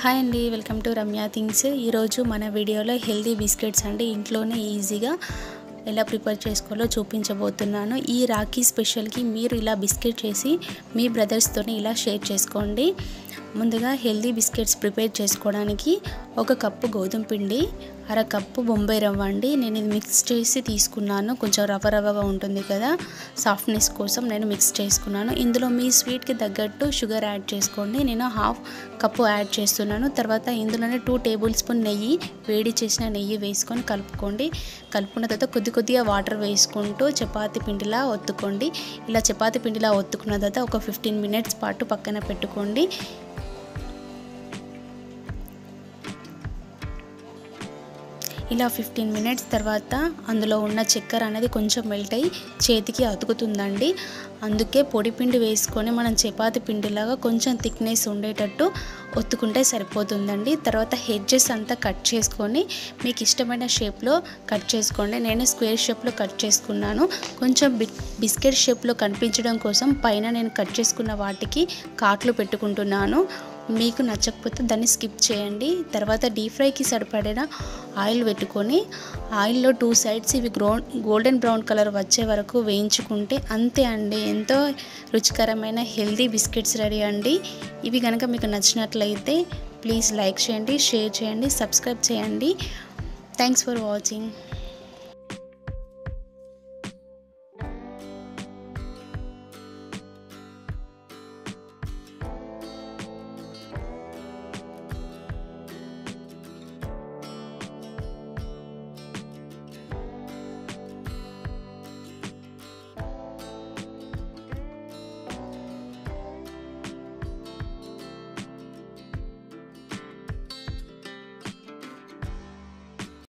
hi అండి welcome to Ramya things ఈరోజు మన వీడియోలో హెల్దీ బిస్కెట్స్ అండి ఇంట్లోనే ఈజీగా ఎలా ప్రిపేర్ చేసుకోవాలో చూపించబోతున్నాను ఈ రాఖీ స్పెషల్కి మీరు ఇలా బిస్కెట్ చేసి మీ బ్రదర్స్తోని ఇలా షేర్ చేసుకోండి ముందుగా హెల్దీ బిస్కెట్స్ ప్రిపేర్ చేసుకోవడానికి ఒక కప్పు గోధుమ పిండి అర కప్పు బొంబాయి రవ్వ అండి నేను ఇది మిక్స్ చేసి తీసుకున్నాను కొంచెం రవ్వ రవ్వగా ఉంటుంది కదా సాఫ్ట్నెస్ కోసం నేను మిక్స్ చేసుకున్నాను ఇందులో మీ స్వీట్కి తగ్గట్టు షుగర్ యాడ్ చేసుకోండి నేను హాఫ్ కప్పు యాడ్ చేస్తున్నాను తర్వాత ఇందులోనే టూ టేబుల్ స్పూన్ నెయ్యి వేడి చేసిన నెయ్యి వేసుకొని కలుపుకోండి కలుపుకున్న తర్వాత కొద్ది కొద్దిగా వాటర్ వేసుకుంటూ చపాతి పిండిలా ఒత్తుకోండి ఇలా చపాతి పిండిలా ఒత్తుకున్న తర్వాత ఒక ఫిఫ్టీన్ మినిట్స్ పాటు పక్కన పెట్టుకోండి ఇలా ఫిఫ్టీన్ మినిట్స్ తర్వాత అందులో ఉన్న చక్కెర అనేది కొంచెం మెల్ట్ అయ్యి చేతికి అతుకుతుందండి అందుకే పొడి పిండి వేసుకొని మనం చపాతి పిండిలాగా కొంచెం థిక్నెస్ ఉండేటట్టు ఒత్తుకుంటే సరిపోతుందండి తర్వాత హెడ్జెస్ అంతా కట్ చేసుకొని మీకు ఇష్టమైన షేప్లో కట్ చేసుకోండి నేను స్క్వేర్ షేప్లో కట్ చేసుకున్నాను కొంచెం బిస్కెట్ షేప్లో కనిపించడం కోసం పైన నేను కట్ చేసుకున్న వాటికి కాట్లు పెట్టుకుంటున్నాను మీకు నచ్చకపోతే దాన్ని స్కిప్ చేయండి తర్వాత డీప్ ఫ్రైకి సరిపడిన ఆయిల్ పెట్టుకొని ఆయిల్లో టూ సైడ్స్ ఇవి గ్రో గోల్డెన్ బ్రౌన్ కలర్ వచ్చే వరకు వేయించుకుంటే అంతే అండి ఎంతో రుచికరమైన హెల్దీ బిస్కెట్స్ రెడీ అండి ఇవి కనుక మీకు నచ్చినట్లయితే ప్లీజ్ లైక్ చేయండి షేర్ చేయండి సబ్స్క్రైబ్ చేయండి థ్యాంక్స్ ఫర్ వాచింగ్